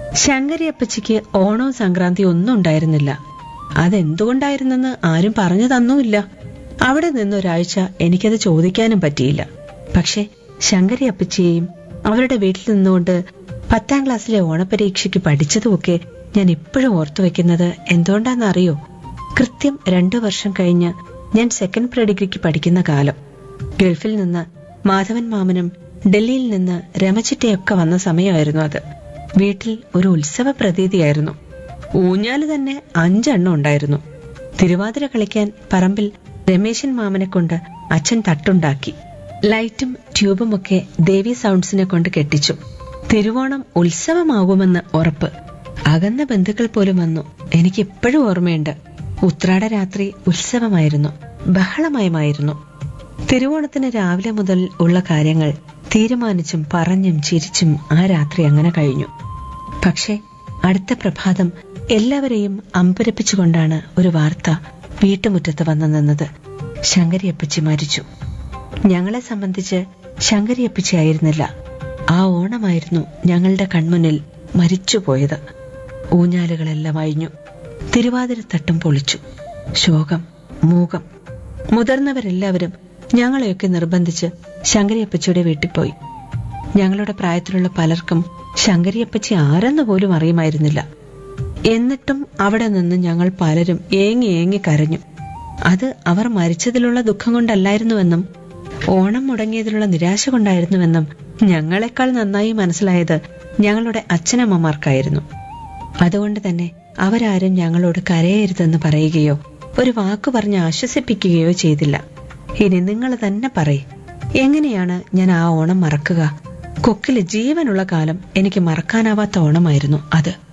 ശങ്കരി അപ്പച്ചിക്ക് ഓണവും സംക്രാന്തിയും ഒന്നും ഉണ്ടായിരുന്നില്ല അതെന്തുകൊണ്ടായിരുന്നെന്ന് ആരും പറഞ്ഞു തന്നുമില്ല അവിടെ നിന്നൊരാഴ്ച എനിക്കത് ചോദിക്കാനും പറ്റിയില്ല പക്ഷെ ശങ്കരി അപ്പച്ചിയെയും അവരുടെ വീട്ടിൽ നിന്നുകൊണ്ട് പത്താം ക്ലാസ്സിലെ ഓണപരീക്ഷയ്ക്ക് പഠിച്ചതുമൊക്കെ ഞാൻ ഇപ്പോഴും ഓർത്തു വെക്കുന്നത് എന്തുകൊണ്ടാണെന്നറിയോ കൃത്യം രണ്ടു വർഷം കഴിഞ്ഞ് ഞാൻ സെക്കൻഡ് പ്രീ ഡിഗ്രിക്ക് പഠിക്കുന്ന കാലം ഗൾഫിൽ നിന്ന് മാധവൻ മാമനും ഡൽഹിയിൽ നിന്ന് രമചിറ്റയൊക്കെ വന്ന സമയമായിരുന്നു അത് വീട്ടിൽ ഒരു ഉത്സവ പ്രതീതിയായിരുന്നു ഊഞ്ഞാല് തന്നെ അഞ്ചെണ്ണം ഉണ്ടായിരുന്നു തിരുവാതിര കളിക്കാൻ പറമ്പിൽ രമേശൻ മാമനെ കൊണ്ട് അച്ഛൻ തട്ടുണ്ടാക്കി ലൈറ്റും ട്യൂബുമൊക്കെ ദേവി സൗണ്ട്സിനെ കൊണ്ട് കെട്ടിച്ചു തിരുവോണം ഉത്സവമാകുമെന്ന് ഉറപ്പ് അകന്ന ബന്ധുക്കൾ പോലും വന്നു എനിക്ക് ഇപ്പോഴും ഓർമ്മയുണ്ട് ഉത്രാട രാത്രി ഉത്സവമായിരുന്നു ബഹളമയമായിരുന്നു തിരുവോണത്തിന് രാവിലെ മുതൽ ഉള്ള കാര്യങ്ങൾ തീരുമാനിച്ചും പറഞ്ഞും ചിരിച്ചും ആ രാത്രി അങ്ങനെ കഴിഞ്ഞു പക്ഷേ അടുത്ത പ്രഭാതം എല്ലാവരെയും അമ്പരപ്പിച്ചുകൊണ്ടാണ് ഒരു വാർത്ത വീട്ടുമുറ്റത്ത് വന്നു നിന്നത് ശങ്കരിയപ്പച്ചി മരിച്ചു ഞങ്ങളെ സംബന്ധിച്ച് ശങ്കരിയപ്പച്ചി ആയിരുന്നില്ല ആ ഓണമായിരുന്നു ഞങ്ങളുടെ കൺമുന്നിൽ മരിച്ചുപോയത് ഊഞ്ഞാലുകളെല്ലാം അഴിഞ്ഞു തിരുവാതിരത്തട്ടും പൊളിച്ചു ശോകം മൂകം മുതിർന്നവരെല്ലാവരും ഞങ്ങളെയൊക്കെ നിർബന്ധിച്ച് ശങ്കരിയപ്പച്ചിയുടെ വീട്ടിൽ പോയി ഞങ്ങളുടെ പ്രായത്തിലുള്ള പലർക്കും ശങ്കരിയപ്പച്ചി ആരെന്ന് പോലും അറിയുമായിരുന്നില്ല എന്നിട്ടും അവിടെ നിന്ന് ഞങ്ങൾ പലരും ഏങ്ങി ഏങ്ങി കരഞ്ഞു അത് അവർ മരിച്ചതിലുള്ള ദുഃഖം കൊണ്ടല്ലായിരുന്നുവെന്നും ഓണം മുടങ്ങിയതിലുള്ള നിരാശ കൊണ്ടായിരുന്നുവെന്നും ഞങ്ങളെക്കാൾ നന്നായി മനസ്സിലായത് ഞങ്ങളുടെ അച്ഛനമ്മമാർക്കായിരുന്നു അതുകൊണ്ട് തന്നെ അവരാരും ഞങ്ങളോട് കരയരുതെന്ന് പറയുകയോ ഒരു വാക്കു പറഞ്ഞ് ആശ്വസിപ്പിക്കുകയോ ചെയ്തില്ല ഇനി നിങ്ങൾ തന്നെ പറയ് എങ്ങനെയാണ് ഞാൻ ആ ഓണം മറക്കുക കൊക്കില് ജീവനുള്ള കാലം എനിക്ക് മറക്കാനാവാത്ത ഓണമായിരുന്നു അത്